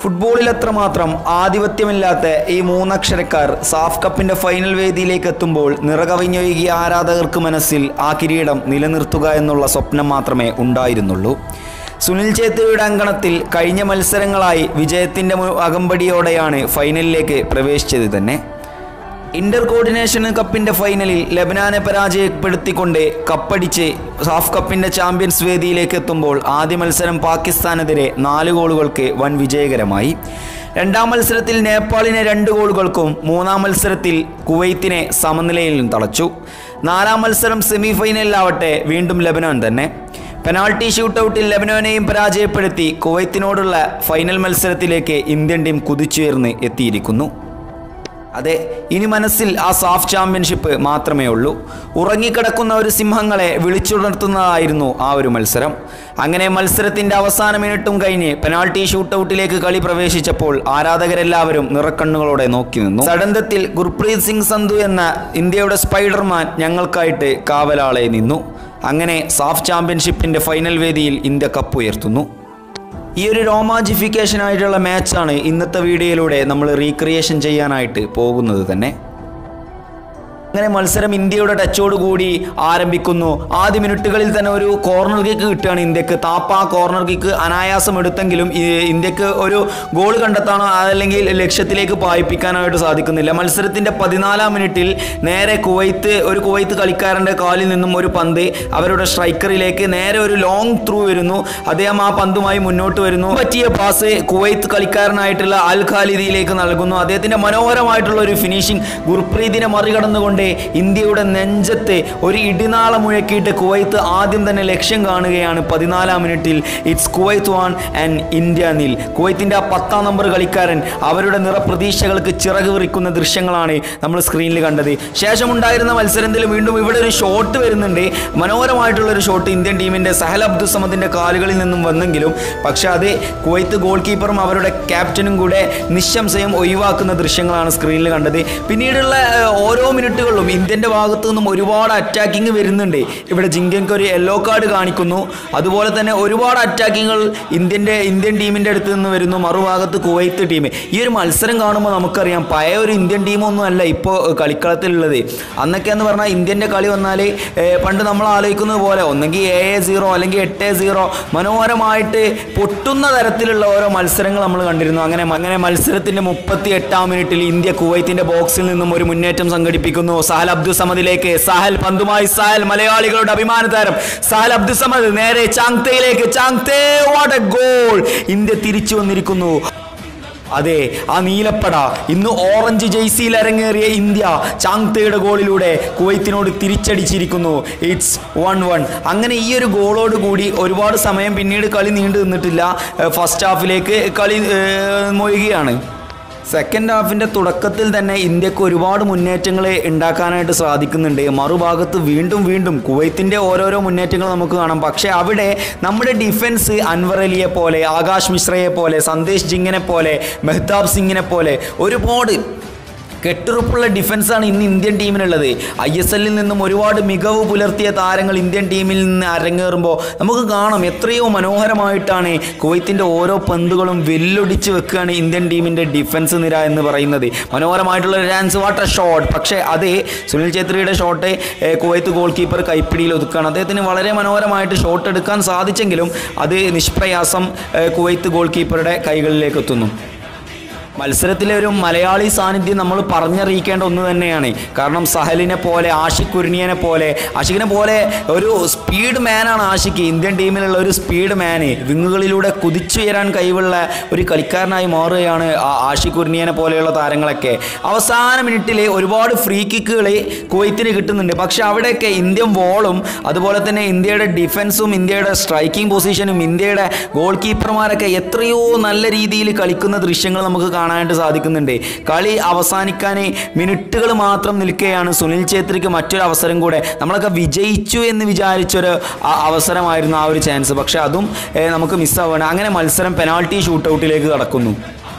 ഫുട്ബോളിൽ അത്രമാത്രം ആധിപത്യമില്ലാത്ത ഈ മൂന്നക്ഷരക്കാർ സാഫ് കപ്പിന്റെ ഫൈനൽ വേദിയിലേക്ക് എത്തുമ്പോൾ നിറകവിഞ്ഞൊഴുകിയ ആരാധകർക്ക് മനസ്സിൽ ആ കിരീടം നിലനിർത്തുക എന്നുള്ള സ്വപ്നം മാത്രമേ ഉണ്ടായിരുന്നുള്ളൂ സുനിൽ ഛേത്രിയുടെ അങ്കണത്തിൽ കഴിഞ്ഞ മത്സരങ്ങളായി വിജയത്തിന്റെ മു- അകമ്പടിയോടെയാണ് ഫൈനലിലേക്ക് പ്രവേശിച്ചത് തന്നെ ഇന്റർ കോർഡിനേഷൻ കപ്പിന്റെ ഫൈനലിൽ ലബനാനെ പരാജയപ്പെടുത്തിക്കൊണ്ട് കപ്പടിച്ച് സാഫ് കപ്പിന്റെ ചാമ്പ്യൻസ് വേദിയിലേക്ക് എത്തുമ്പോൾ ആദ്യ മത്സരം പാകിസ്ഥാനെതിരെ നാല് ഗോളുകൾക്ക് വൻ വിജയകരമായി രണ്ടാം മത്സരത്തിൽ നേപ്പാളിനെ രണ്ട് ഗോളുകൾക്കും മൂന്നാം മത്സരത്തിൽ കുവൈത്തിനെ സമനിലയിലും തളച്ചു നാലാം മത്സരം സെമി ഫൈനലിലാവട്ടെ വീണ്ടും ലബനാൻ തന്നെ പെനാൾട്ടി ഷൂട്ടൗട്ടിൽ ലെബനോനെയും പരാജയപ്പെടുത്തി കുവൈത്തിനോടുള്ള ഫൈനൽ മത്സരത്തിലേക്ക് ഇന്ത്യൻ ടീം കുതിച്ചുയർന്ന് എത്തിയിരിക്കുന്നു അതെ ഇനി മനസ്സിൽ ആ സാഫ് ചാമ്പ്യൻഷിപ്പ് മാത്രമേ ഉള്ളൂ ഉറങ്ങിക്കിടക്കുന്ന ഒരു സിംഹങ്ങളെ വിളിച്ചുണർത്തുന്നതായിരുന്നു ആ ഒരു മത്സരം അങ്ങനെ മത്സരത്തിന്റെ അവസാന മിനിറ്റും കഴിഞ്ഞ് പെനാൾട്ടി ഷൂട്ടൗട്ടിലേക്ക് കളി പ്രവേശിച്ചപ്പോൾ ആരാധകരെല്ലാവരും നിറക്കണ്ണുകളോടെ നോക്കി നിന്നു സഡന്തത്തിൽ ഗുർപ്രീത് സിംഗ് സന്ധു എന്ന ഇന്ത്യയുടെ സ്പൈഡർമാൻ ഞങ്ങൾക്കായിട്ട് കാവലാളെ നിന്നു അങ്ങനെ സാഫ് ചാമ്പ്യൻഷിപ്പിന്റെ ഫൈനൽ വേദിയിൽ ഇന്ത്യ കപ്പ് ഉയർത്തുന്നു ഈ ഒരു രോമാഞ്ചിഫിക്കേഷൻ ആയിട്ടുള്ള മാച്ചാണ് ഇന്നത്തെ വീഡിയോയിലൂടെ നമ്മൾ റീക്രിയേഷൻ ചെയ്യാനായിട്ട് പോകുന്നത് തന്നെ അങ്ങനെ മത്സരം ഇന്ത്യയുടെ ടച്ചോട് കൂടി ആരംഭിക്കുന്നു ആദ്യ മിനിറ്റുകളിൽ തന്നെ ഒരു കോർണർ കിക്ക് കിട്ടുകയാണ് ഇന്ത്യക്ക് താപ്പ ആ കോർണർ കിക്ക് അനായാസം എടുത്തെങ്കിലും ഈ ഇന്ത്യക്ക് ഒരു ഗോൾ കണ്ടെത്താനോ അതല്ലെങ്കിൽ ലക്ഷ്യത്തിലേക്ക് പായിപ്പിക്കാനായിട്ട് സാധിക്കുന്നില്ല മത്സരത്തിന്റെ പതിനാലാം മിനിറ്റിൽ നേരെ കുവൈത്ത് ഒരു കുവൈത്ത് കളിക്കാരന്റെ കാലിൽ നിന്നും ഒരു പന്ത് അവരുടെ സ്ട്രൈക്കറിലേക്ക് നേരെ ഒരു ലോങ് ത്രൂ വരുന്നു അദ്ദേഹം ആ പന്തുമായി മുന്നോട്ട് വരുന്നു പറ്റിയ പാസ് കുവൈത്ത് കളിക്കാരനായിട്ടുള്ള അൽ ഖാലിദിയിലേക്ക് നൽകുന്നു അദ്ദേഹത്തിന്റെ മനോഹരമായിട്ടുള്ള ഒരു ഫിനിഷിംഗ് ഗുർപ്രീതിനെ മറികടന്നുകൊണ്ട് ഇന്ത്യയുടെ നെഞ്ചത്ത് ഒരു ഇടിനാളം മുഴക്കിയിട്ട് കുവൈത്ത് ആദ്യം തന്നെ ലക്ഷ്യം കാണുകയാണ് പതിനാലാം മിനിറ്റിൽ it's Kuwait one and India nil കുവൈത്തിന്റെ ആ പത്താം നമ്പർ കളിക്കാരൻ അവരുടെ നിറപ്രതീക്ഷകൾക്ക് ചിറക് വിറിക്കുന്ന ദൃശ്യങ്ങളാണ് നമ്മൾ സ്ക്രീനിൽ കണ്ടത് ശേഷമുണ്ടായിരുന്ന മത്സരത്തിൽ വീണ്ടും ഇവിടെ ഒരു ഷോട്ട് വരുന്നുണ്ട് മനോഹരമായിട്ടുള്ള ഒരു ഷോട്ട് ഇന്ത്യൻ ടീമിന്റെ സഹൽ അബ്ദുൾ സമദിന്റെ കാലുകളിൽ നിന്നും വന്നെങ്കിലും പക്ഷെ അത് കുവൈത്ത് ഗോൾ കീപ്പറും അവരുടെ ക്യാപ്റ്റനും കൂടെ നിശംശയം ഒഴിവാക്കുന്ന ദൃശ്യങ്ങളാണ് സ്ക്രീനിൽ കണ്ടത് പിന്നീടുള്ള ഏഹ്, ഓരോ മിനിറ്റുകളിലും ഇന്ത്യൻ്റെ ഭാഗത്തു നിന്നും ഒരുപാട് അറ്റാക്കിങ് വരുന്നുണ്ട് ഇവിടെ ജിങ്കയ്ക്ക് ഒരു യെല്ലോ കാർഡ് കാണിക്കുന്നു അതുപോലെ തന്നെ ഒരുപാട് അറ്റാക്കിങ്ങൾ ഇന്ത്യൻ്റെ ഇന്ത്യൻ ടീമിൻ്റെ അടുത്ത് നിന്ന് വരുന്നു മറുഭാഗത്ത് കുവൈത്ത് ടീം ഈ ഒരു മത്സരം കാണുമ്പോൾ നമുക്കറിയാം പഴയ ഒരു ഇന്ത്യൻ ടീമൊന്നും അല്ല ഇപ്പോൾ കളിക്കളത്തിലുള്ളത് അന്നൊക്കെ എന്ന് പറഞ്ഞാൽ ഇന്ത്യൻ്റെ കളി വന്നാൽ പണ്ട് നമ്മൾ ആലോചിക്കുന്നത് പോലെ ഒന്നെങ്കിൽ എ എ സീറോ അല്ലെങ്കിൽ എട്ട് സീറോ മനോഹരമായിട്ട് പൊട്ടുന്ന തരത്തിലുള്ള ഓരോ മത്സരങ്ങൾ നമ്മൾ കണ്ടിരുന്നു അങ്ങനെ അങ്ങനെ മത്സരത്തിന്റെ മുപ്പത്തി എട്ടാം മിനിറ്റിൽ ഇന്ത്യ കുവൈത്തിന്റെ ബോക്സിൽ നിന്നും ഒരു മുന്നേറ്റം സംഘടിപ്പിക്കുന്നു സഹൽ അബ്ദുൾ സമദിലേക്ക് സഹൽ പന്തുമായി സഹൽ മലയാളികളുടെ അഭിമാന താരം സഹൽ അബ്ദുൾ സമദ് നേരെ ചാങ്തയിലേക്ക് Chhangte what a goal India തിരിച്ചു വന്നിരിക്കുന്നു അതെ ആ നീലപ്പട ഇന്ന് ഓറഞ്ച് ജെയ്സിയിൽ അരങ്ങേറിയ ഇന്ത്യ ചാങ്തയുടെ ഗോളിലൂടെ കുവൈത്തിനോട് തിരിച്ചടിച്ചിരിക്കുന്നു ഇറ്റ്സ് വൺ വൺ അങ്ങനെ ഈ ഒരു ഗോളോട് കൂടി ഒരുപാട് സമയം പിന്നീട് കളി നീണ്ടു നിന്നിട്ടില്ല ഫസ്റ്റ് ഹാഫിലേക്ക് കളി ഏഹ്, മൊഴുകുകയാണ് സെക്കൻഡ് ഹാഫിൻ്റെ തുടക്കത്തിൽ തന്നെ ഇന്ത്യക്ക് ഒരുപാട് മുന്നേറ്റങ്ങൾ ഉണ്ടാക്കാനായിട്ട് സാധിക്കുന്നുണ്ട് മറുഭാഗത്ത് വീണ്ടും വീണ്ടും കുവൈത്തിൻ്റെ ഓരോരോ മുന്നേറ്റങ്ങൾ നമുക്ക് കാണാം പക്ഷേ അവിടെ നമ്മുടെ ഡിഫൻസ് അൻവർ അലിയെ പോലെ ആകാശ് മിശ്രയെ പോലെ സന്ദേശ് ജിങ്ങിനെ പോലെ മെഹ്താബ് സിംഗിനെ പോലെ ഒരുപാട് കെട്ടുറപ്പുള്ള ഡിഫൻസാണ് ഇന്ന് ഇന്ത്യൻ ടീമിനുള്ളത് ഐ എസ് എല്ലിൽ നിന്നും ഒരുപാട് മികവ് പുലർത്തിയ താരങ്ങൾ ഇന്ത്യൻ ടീമിൽ നിന്ന് അരങ്ങേറുമ്പോൾ നമുക്ക് കാണാം എത്രയോ മനോഹരമായിട്ടാണ് കുവൈത്തിൻ്റെ ഓരോ പന്തുകളും വെല്ലൊടിച്ച് വെക്കുകയാണ് ഇന്ത്യൻ ടീമിൻ്റെ ഡിഫൻസ് നിര എന്ന് പറയുന്നത് മനോഹരമായിട്ടുള്ള ഒരു ചാൻസ് വാട്ടർ ഷോട്ട് പക്ഷേ അത് സുനിൽ ഛേത്രിയുടെ ഷോട്ട് കുവൈത്ത് ഗോൾ കീപ്പർ കൈപ്പിടിയിൽ ഒതുക്കുകയാണ് അദ്ദേഹത്തിന് വളരെ മനോഹരമായിട്ട് ഷോട്ട് എടുക്കാൻ സാധിച്ചെങ്കിലും അത് നിഷ്പ്രയാസം ഏഹ്, കുവൈത്ത് ഗോൾ കീപ്പറുടെ കൈകളിലേക്ക് എത്തുന്നു മത്സരത്തിലെ ഒരു മലയാളി സാന്നിധ്യം നമ്മൾ പറഞ്ഞറിയിക്കേണ്ട ഒന്ന് തന്നെയാണ് കാരണം സഹലിനെ പോലെ ആഷിഖ് കുരുണിയനെ പോലെ ആഷിഖിനെ പോലെ ഒരു സ്പീഡ് മാനാണ് ആഷിഖ് ഇന്ത്യൻ ടീമിലുള്ള ഒരു സ്പീഡ് മാന് വിങ്ങുകളിലൂടെ കുതിച്ചുയരാൻ കഴിവുള്ള ഒരു കളിക്കാരനായി മാറുകയാണ് ആ- ആഷിഖ് കുരുണിയനെ പോലെയുള്ള താരങ്ങളൊക്കെ അവസാന മിനിറ്റിൽ ഒരുപാട് ഫ്രീ കിക്കുകൾ കുവൈത്തിന് കിട്ടുന്നുണ്ട് പക്ഷെ അവിടെയൊക്കെ ഇന്ത്യൻ വോളും അതുപോലെ തന്നെ ഇന്ത്യയുടെ ഡിഫൻസും ഇന്ത്യയുടെ സ്ട്രൈക്കിംഗ് പൊസിഷനും ഇന്ത്യയുടെ ഗോൾ കീപ്പർമാരൊക്കെ എത്രയോ നല്ല രീതിയിൽ കളിക്കുന്ന ദൃശ്യങ്ങൾ നമുക്ക് കാണാനായിട്ട് സാധിക്കുന്നുണ്ട് കളി അവസാനിക്കാൻ മിനിറ്റുകൾ മാത്രം നിൽക്കുകയാണ് സുനിൽ ഛേത്രിക്ക് മറ്റൊരു അവസരം കൂടെ നമ്മളൊക്കെ വിജയിച്ചു എന്ന് വിചാരിച്ചൊരു ആ- അവസരമായിരുന്നു ആ ഒരു ചാൻസ് പക്ഷെ അതും ഏഹ്, നമുക്ക് മിസ്സാവുകയാണ് അങ്ങനെ മത്സരം പെനാൾട്ടി ഷൂട്ടൗട്ടിലേക്ക് കടക്കുന്നു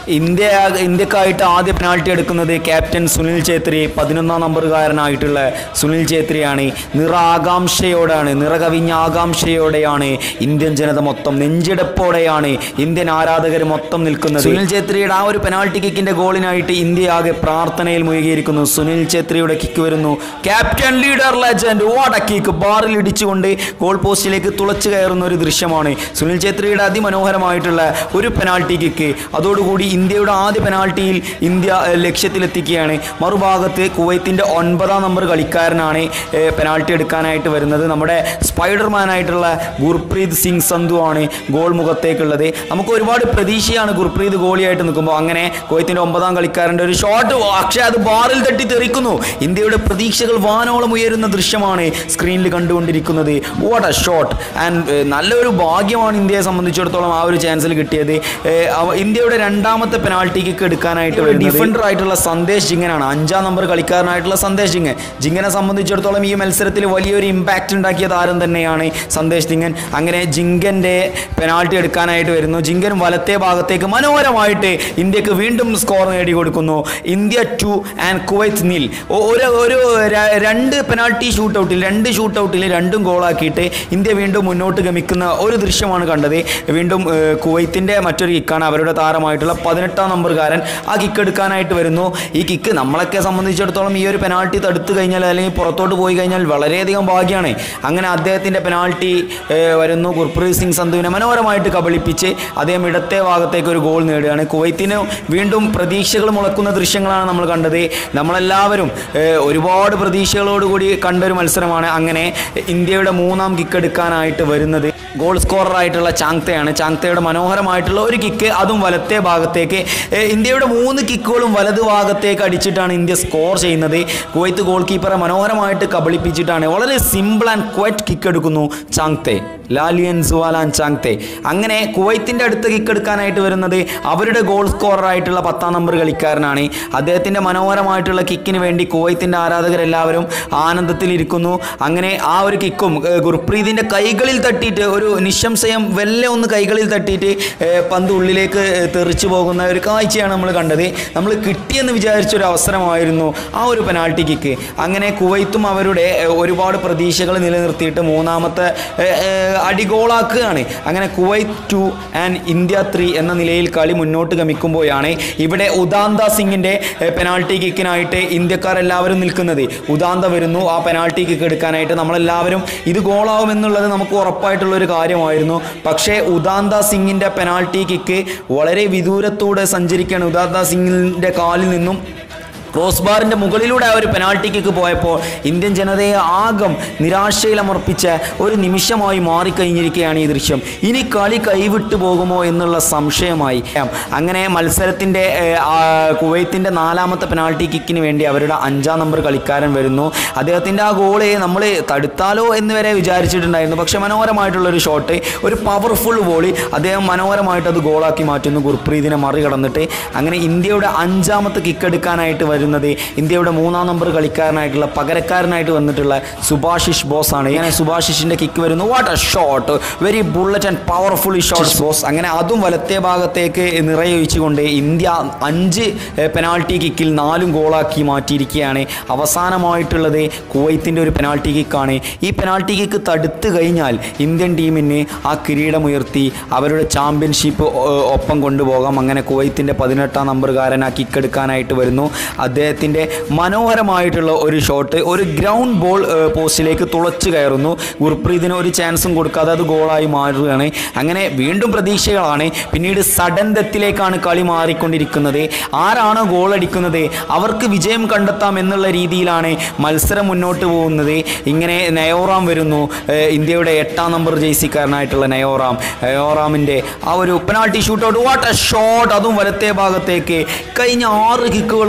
ഇന്ത്യ ഇന്ത്യക്കായിട്ട് ആദ്യ പെനാൾട്ടി എടുക്കുന്നത് ക്യാപ്റ്റൻ സുനിൽ ഛേത്രി പതിനൊന്നാം നമ്പറുകാരനായിട്ടുള്ള സുനിൽ ഛേത്രിയാണ് നിറ ആകാംക്ഷയോടാണ് നിറകവിഞ്ഞ ആകാംക്ഷയോടെയാണ് ഇന്ത്യൻ ജനത മൊത്തം നെഞ്ചെടുപ്പോടെയാണ് ഇന്ത്യൻ ആരാധകർ മൊത്തം നിൽക്കുന്നത് സുനിൽ ഛേത്രിയുടെ ആ ഒരു പെനാൾട്ടി കിക്കിന്റെ ഗോളിനായിട്ട് ഇന്ത്യ ആകെ പ്രാർത്ഥനയിൽ മുഴുകിയിരിക്കുന്നു സുനിൽ ഛേത്രിയുടെ കിക്ക് വരുന്നു captain leader legend what a kick ബാറിൽ ഇടിച്ചുകൊണ്ട് ഗോൾ പോസ്റ്റിലേക്ക് തുളച്ചു കയറുന്ന ഒരു ദൃശ്യമാണ് സുനിൽ ഛേത്രിയുടെ അതിമനോഹരമായിട്ടുള്ള ഒരു പെനാൾട്ടി കിക്ക് അതോടുകൂടി ഇന്ത്യയുടെ ആദ്യ പെനാൾട്ടിയിൽ ഇന്ത്യ ഏഹ്, ലക്ഷ്യത്തിലെത്തിക്കുകയാണ് മറുഭാഗത്ത് കുവൈത്തിൻ്റെ ഒൻപതാം നമ്പർ കളിക്കാരനാണ് ഏഹ്, പെനാൾട്ടി എടുക്കാനായിട്ട് വരുന്നത് നമ്മുടെ സ്പൈഡർമാൻ ആയിട്ടുള്ള ഗുർപ്രീത് സിംഗ് സന്ധു ആണ് ഗോൾ മുഖത്തേക്കുള്ളത് നമുക്ക് ഒരുപാട് പ്രതീക്ഷയാണ് ഗുർപ്രീത് ഗോളിയായിട്ട് നിൽക്കുമ്പോൾ അങ്ങനെ കുവൈത്തിൻ്റെ ഒമ്പതാം കളിക്കാരൻ്റെ ഒരു ഷോട്ട് പക്ഷേ അത് ബാറിൽ തട്ടി തെറിക്കുന്നു ഇന്ത്യയുടെ പ്രതീക്ഷകൾ വാനോളം ഉയരുന്ന ദൃശ്യമാണ് സ്ക്രീനിൽ കണ്ടുകൊണ്ടിരിക്കുന്നത് വാട്ട് എ ഷോട്ട് ആൻഡ് നല്ലൊരു ഭാഗ്യമാണ് ഇന്ത്യയെ സംബന്ധിച്ചിടത്തോളം ആ ഒരു ചാൻസിൽ കിട്ടിയത് ഏഹ്, അവ- ഇന്ത്യയുടെ രണ്ടാമത്തെ പെനാൾട്ടി കിക്ക് എടുക്കാനായിട്ട് ഡിഫൻഡർ ആയിട്ടുള്ള സന്ദേശ് ജിങ്ങനാണ് അഞ്ചാം നമ്പർ കളിക്കാരനായിട്ടുള്ള സന്ദേശ് ജിങ്ങൻ ജിങ്ങനെ സംബന്ധിച്ചിടത്തോളം ഈ മത്സരത്തിൽ വലിയൊരു ഇമ്പാക്റ്റ് ഉണ്ടാക്കിയ താരം തന്നെയാണ് സന്ദേശ് ജിങ്ങൻ അങ്ങനെ ജിങ്കൻ്റെ പെനാൾട്ടി എടുക്കാനായിട്ട് വരുന്നു ജിങ്കൻ വലത്തെ ഭാഗത്തേക്ക് മനോഹരമായിട്ട് ഇന്ത്യക്ക് വീണ്ടും സ്കോർ നേടിക്കൊടുക്കുന്നു India two and Kuwait nil ഒ- ഒരു ഒരു ര- രണ്ട് പെനാൾട്ടി ഷൂട്ട് ഔട്ടിൽ രണ്ട് ഷൂട്ട് ഔട്ടിൽ രണ്ടും ഗോളാക്കിയിട്ട് ഇന്ത്യ വീണ്ടും മുന്നോട്ട് ഗമിക്കുന്ന ഒരു ദൃശ്യമാണ് കണ്ടത് വീണ്ടും ഏഹ്, കുവൈത്തിൻ്റെ മറ്റൊരു കിക്കാണ് അവരുടെ താരമായിട്ടുള്ള പതിനെട്ടാം നമ്പറുകാരൻ ആ കിക്ക് എടുക്കാനായിട്ട് വരുന്നു ഈ കിക്ക് നമ്മളൊക്കെ സംബന്ധിച്ചിടത്തോളം ഈ ഒരു പെനാൾട്ടി തടുത്തു കഴിഞ്ഞാൽ അല്ലെങ്കിൽ പുറത്തോട്ട് പോയി കഴിഞ്ഞാൽ വളരെയധികം ഭാഗ്യമാണ് അങ്ങനെ അദ്ദേഹത്തിൻ്റെ പെനാൾട്ടി വരുന്നു ഗുർപ്രീത് സിംഗ് സന്ധുവിനെ മനോഹരമായിട്ട് കബളിപ്പിച്ച് അദ്ദേഹം ഇടത്തെ ഭാഗത്തേക്ക് ഒരു ഗോൾ നേടുകയാണ് കുവൈത്തിന് വീണ്ടും പ്രതീക്ഷകൾ മുളക്കുന്ന ദൃശ്യങ്ങളാണ് നമ്മൾ കണ്ടത് നമ്മളെല്ലാവരും ഏഹ്, ഒരുപാട് പ്രതീക്ഷകളോടുകൂടി കണ്ടൊരു മത്സരമാണ് അങ്ങനെ ഇന്ത്യയുടെ മൂന്നാം കിക്ക് എടുക്കാനായിട്ട് വരുന്നത് ഗോൾ സ്കോററായിട്ടുള്ള ചാങ്തയാണ് ചാങ്തയുടെ മനോഹരമായിട്ടുള്ള ഒരു കിക്ക് അതും വലത്തെ ഭാഗത്തേക്ക് ഏഹ്, ഇന്ത്യയുടെ മൂന്ന് കിക്കുകളും വലത് ഭാഗത്തേക്ക് അടിച്ചിട്ടാണ് ഇന്ത്യ സ്കോർ ചെയ്യുന്നത് കുവൈത്ത് ഗോൾ കീപ്പറെ മനോഹരമായിട്ട് കബളിപ്പിച്ചിട്ടാണ് വളരെ സിമ്പിൾ ആൻഡ് ക്വറ്റ് കിക്ക് എടുക്കുന്നു ചാങ്തെ ലാലിയൻ സുവാലാൻ ചാങ്തെ അങ്ങനെ കുവൈത്തിൻ്റെ അടുത്ത് കിക്ക് എടുക്കാനായിട്ട് വരുന്നത് അവരുടെ ഗോൾ സ്കോററായിട്ടുള്ള പത്താം നമ്പർ കളിക്കാരനാണ് അദ്ദേഹത്തിൻ്റെ മനോഹരമായിട്ടുള്ള കിക്കിന് വേണ്ടി കുവൈത്തിൻ്റെ ആരാധകരെല്ലാവരും ആനന്ദത്തിലിരിക്കുന്നു അങ്ങനെ ആ ഒരു കിക്കും ഏഹ്, ഗുർപ്രീതിൻ്റെ കൈകളിൽ തട്ടിയിട്ട് ഒരു നിശംശയം വെല്ലെ ഒന്ന് കൈകളിൽ തട്ടിയിട്ട് ഏഹ്, പന്ത് ഉള്ളിലേക്ക് ഏഹ്, തെറിച്ചു പോകുന്ന ഒരു കാഴ്ചയാണ് നമ്മൾ കണ്ടത് നമ്മൾ കിട്ടിയെന്ന് വിചാരിച്ചൊരു അവസരമായിരുന്നു ആ ഒരു പെനാൾട്ടി കിക്ക് അങ്ങനെ കുവൈത്തും അവരുടെ ഏഹ്, ഒരുപാട് പ്രതീക്ഷകൾ നിലനിർത്തിയിട്ട് മൂന്നാമത്തെ ഏഹ്, ഏഹ്, അടി ഗോളാക്കുകയാണ് അങ്ങനെ Kuwait two and India three എന്ന നിലയിൽ കളി മുന്നോട്ട് ഗമിക്കുമ്പോഴാണ് ഇവിടെ ഉദാന്ത സിംഗിൻ്റെ പെനാൾട്ടി കിക്കിനായിട്ട് ഇന്ത്യക്കാരെല്ലാവരും നിൽക്കുന്നത് ഉദാന്ത വരുന്നു ആ പെനാൾട്ടി കിക്ക് എടുക്കാനായിട്ട് നമ്മളെല്ലാവരും ഇത് ഗോളാവുമെന്നുള്ളത് നമുക്ക് ഉറപ്പായിട്ടുള്ള ഒരു കാര്യമായിരുന്നു പക്ഷേ ഉദാന്ത സിംഗിൻ്റെ പെനാൾട്ടി കിക്ക് വളരെ വിദൂരത്തൂടെ സഞ്ചരിക്കുകയാണ് ഉദാന്ത സിംഗിൻ്റെ കാലിൽ നിന്നും ക്രോസ് ബാറിൻ്റെ മുകളിലൂടെ ആ ഒരു പെനാൾട്ടി കിക്ക് പോയപ്പോൾ ഇന്ത്യൻ ജനതയെ ആകം നിരാശയിലമർപ്പിച്ച ഒരു നിമിഷമായി മാറിക്കഴിഞ്ഞിരിക്കുകയാണ് ഈ ദൃശ്യം ഇനി കളി കൈവിട്ടു പോകുമോ എന്നുള്ള സംശയമായി അങ്ങനെ മത്സരത്തിൻ്റെ കുവൈത്തിൻ്റെ നാലാമത്തെ പെനാൾട്ടി കിക്കിന് വേണ്ടി അവരുടെ അഞ്ചാം നമ്പർ കളിക്കാരൻ വരുന്നു അദ്ദേഹത്തിൻ്റെ ആ ഗോള് നമ്മൾ തടുത്താലോ എന്ന് വരെ വിചാരിച്ചിട്ടുണ്ടായിരുന്നു പക്ഷേ മനോഹരമായിട്ടുള്ളൊരു ഷോട്ട് ഒരു പവർഫുൾ ബോളി അദ്ദേഹം മനോഹരമായിട്ട് അത് ഗോളാക്കി മാറ്റുന്നു ഗുർപ്രീതിനെ മറികടന്നിട്ട് അങ്ങനെ ഇന്ത്യയുടെ അഞ്ചാമത്തെ കിക്ക് എടുക്കാനായിട്ട് വരുന്നത് ഇന്ത്യയുടെ മൂന്നാം നമ്പർ കളിക്കാരനായിട്ടുള്ള പകരക്കാരനായിട്ട് വന്നിട്ടുള്ള സുഭാഷിഷ് ബോസ് ആണ് അങ്ങനെ സുഭാഷിഷിന്റെ കിക്ക് വരുന്നു what a shot very bullet and powerful shot Bose അങ്ങനെ അതും വലത്തെ ഭാഗത്തേക്ക് നിറയൊഴിച്ചുകൊണ്ട് ഇന്ത്യ അഞ്ച് പെനാൾട്ടി കിക്കിൽ നാലും ഗോളാക്കി മാറ്റിയിരിക്കുകയാണ് അവസാനമായിട്ടുള്ളത് കുവൈത്തിൻ്റെ ഒരു പെനാൾട്ടി കിക്കാണ് ഈ പെനാൾട്ടി കിക്ക് തടുത്തു കഴിഞ്ഞാൽ ഇന്ത്യൻ ടീമിന് ആ കിരീടമുയർത്തി അവരുടെ ചാമ്പ്യൻഷിപ്പ് ഒപ്പം കൊണ്ടുപോകാം അങ്ങനെ കുവൈത്തിൻ്റെ പതിനെട്ടാം നമ്പറുകാരൻ ആ കിക്ക് എടുക്കാനായിട്ട് വരുന്നു അദ്ദേഹത്തിൻ്റെ മനോഹരമായിട്ടുള്ള ഒരു ഷോട്ട് ഒരു ഗ്രൗണ്ട് ബോൾ ഏഹ്, പോസ്റ്റിലേക്ക് തുളച്ചു കയറുന്നു ഗുർപ്രീതിന് ഒരു ചാൻസും കൊടുക്കാതെ അത് ഗോളായി മാറുകയാണ് അങ്ങനെ വീണ്ടും പ്രതീക്ഷകളാണ് പിന്നീട് സഡൻ ഡെത്തിലേക്കാണ് കളി മാറിക്കൊണ്ടിരിക്കുന്നത് ആരാണോ ഗോൾ അടിക്കുന്നത് അവർക്ക് വിജയം കണ്ടെത്താം എന്നുള്ള രീതിയിലാണ് മത്സരം മുന്നോട്ട് പോകുന്നത് ഇങ്ങനെ നയോറാം വരുന്നു ഏഹ്, ഇന്ത്യയുടെ എട്ടാം നമ്പർ ജേസിക്കാരനായിട്ടുള്ള നയോറാം നയോറാമിൻ്റെ ആ ഒരു penalty shootout what a shot അതും വലത്തെ ഭാഗത്തേക്ക് കഴിഞ്ഞ ആറ് കിക്കുകളും വലത്തെ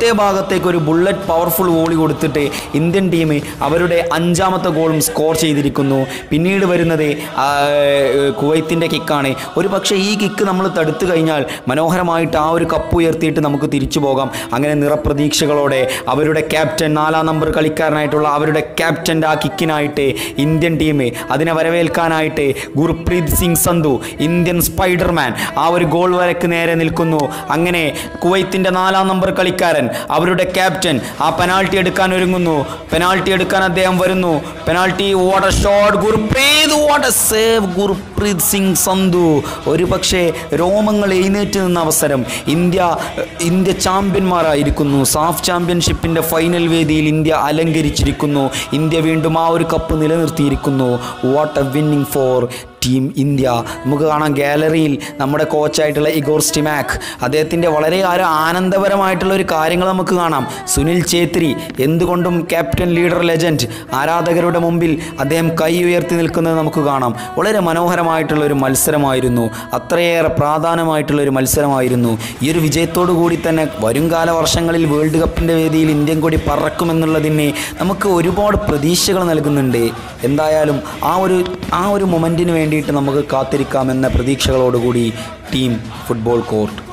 ഭാഗത്തേക്ക് ഒരു ബുള്ളറ്റ് പവർഫുൾ വോളി കൊടുത്തിട്ട് ഇന്ത്യൻ ടീം അവരുടെ അഞ്ചാമത്തെ ഗോളും സ്കോർ ചെയ്തിരിക്കുന്നു പിന്നീട് വരുന്നത് ആ, കുവൈത്തിൻ്റെ കിക്കാണ് ഒരു പക്ഷേ ഈ കിക്ക് നമ്മൾ തടുത്തു കഴിഞ്ഞാൽ മനോഹരമായിട്ട് ആ ഒരു കപ്പ് ഉയർത്തിയിട്ട് നമുക്ക് തിരിച്ചു പോകാം അങ്ങനെ നിറപ്രതീക്ഷകളോടെ അവരുടെ ക്യാപ്റ്റൻ നാലാം നമ്പർ കളിക്കാരനായിട്ടുള്ള അവരുടെ ക്യാപ്റ്റൻ്റെ ആ കിക്കിനായിട്ട് ഇന്ത്യൻ ടീം അതിനെ വരവേൽക്കാനായിട്ട് ഗുർപ്രീത് സിംഗ് സന്ധു ഇന്ത്യൻ സ്പൈഡർമാൻ ആ ഒരു ഗോൾ വരക്ക് നേരെ നിൽക്കുന്നു അങ്ങനെ കുവൈത്തിൻ്റെ നാലാം നമ്പർ കളിക്കാരൻ അവരുടെ ക്യാപ്റ്റൻ ആ പെനാൾട്ടി എടുക്കാൻ ഒരുങ്ങുന്നു പെനാൾട്ടി എടുക്കാൻ അദ്ദേഹം വരുന്നു penalty what a shot Gurpreet what a save Gurpreet Singh Sandhu ഒരു പക്ഷേ രോമങ്ങൾ എഴുന്നേറ്റ് നിന്ന അവസരം ഇന്ത്യ ഇന്ത്യ ചാമ്പ്യന്മാരായിരിക്കുന്നു സാഫ് ചാമ്പ്യൻഷിപ്പിൻ്റെ ഫൈനൽ വേദിയിൽ ഇന്ത്യ അലങ്കരിച്ചിരിക്കുന്നു ഇന്ത്യ വീണ്ടും ആ ഒരു കപ്പ് നിലനിർത്തിയിരിക്കുന്നു what a winning for team India നമുക്ക് കാണാം ഗാലറിയിൽ നമ്മുടെ കോച്ചായിട്ടുള്ള ഇഗോർ സ്റ്റിമാക് അദ്ദേഹത്തിൻ്റെ വളരെ ഒരു ആനന്ദപരമായിട്ടുള്ള ഒരു കാര്യങ്ങൾ നമുക്ക് കാണാം സുനിൽ ഛേത്രി എന്തുകൊണ്ടും ക്യാപ്റ്റൻ ലീഡർ ലെജൻഡ് ആരാധകരുടെ മുമ്പിൽ അദ്ദേഹം കൈ ഉയർത്തി നിൽക്കുന്നത് നമുക്ക് കാണാം വളരെ മനോഹരമായിട്ടുള്ള ഒരു മത്സരമായിരുന്നു അത്രയേറെ പ്രാധാന്യമായിട്ടുള്ള ഒരു മത്സരമായിരുന്നു ഈ ഒരു വിജയത്തോടു കൂടി തന്നെ വരുംകാല വർഷങ്ങളിൽ വേൾഡ് കപ്പിൻ്റെ വേദിയിൽ ഇന്ത്യൻ കൊടി പറക്കുമെന്നുള്ളതിനെ നമുക്ക് ഒരുപാട് പ്രതീക്ഷകൾ നൽകുന്നുണ്ട് എന്തായാലും ആ ഒരു ആ ഒരു മൊമെൻറ്റിന് വേണ്ടിയിട്ട് നമുക്ക് കാത്തിരിക്കാമെന്ന പ്രതീക്ഷകളോടുകൂടി ടീം ഫുട്ബോൾ കോർട്ട്